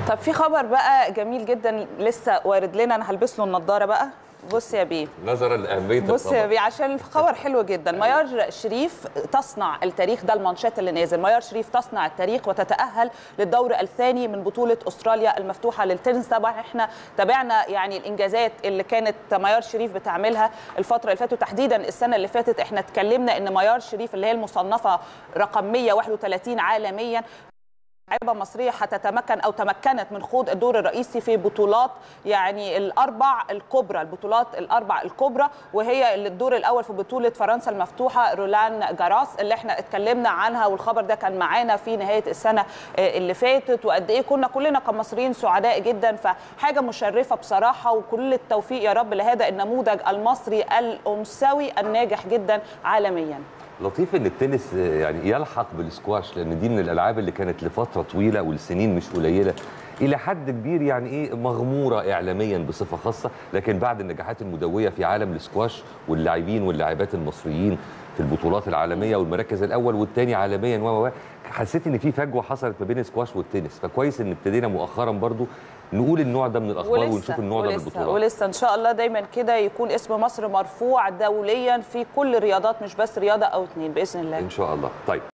طب في خبر بقى جميل جدا لسه وارد لنا انا هلبس له النضاره بقى بص يا بيه نظرا لاهميه بص يا الخبر بيه عشان الخبر حلو جدا ميار شريف تصنع التاريخ ده المانشات اللي نازل ميار شريف تصنع التاريخ وتتاهل للدور الثاني من بطوله استراليا المفتوحه للتنس طبعا احنا تابعنا يعني الانجازات اللي كانت ميار شريف بتعملها الفتره اللي فاتت وتحديدا السنه اللي فاتت احنا اتكلمنا ان ميار شريف اللي هي المصنفه رقم 131 عالميا لاعبه مصريه هتتمكن او تمكنت من خوض الدور الرئيسي في بطولات يعني الاربع الكبرى البطولات الاربع الكبرى وهي الدور الاول في بطوله فرنسا المفتوحه رولان جاراس اللي احنا اتكلمنا عنها والخبر ده كان معانا في نهايه السنه اللي فاتت وقد ايه كنا كلنا كمصريين سعداء جدا فحاجه مشرفه بصراحه وكل التوفيق يا رب لهذا النموذج المصري الانثوي الناجح جدا عالميا لطيف ان التنس يعني يلحق بالسكواش لان دي من الالعاب اللي كانت لفتره طويله والسنين مش قليله الى حد كبير يعني ايه مغموره اعلاميا بصفه خاصه لكن بعد النجاحات المدويه في عالم السكواش واللاعبين واللاعبات المصريين في البطولات العالميه والمراكز الاول والثاني عالميا و حسيت ان في فجوه حصلت ما بين السكواش والتنس فكويس ان ابتدينا مؤخرا برضو نقول النوع ده من الاخبار ولسه ونشوف النوع ده من البطولات ولسه ان شاء الله دايما كده يكون اسم مصر مرفوع دوليا في كل الرياضات مش بس رياضه او اتنين باذن الله ان شاء الله طيب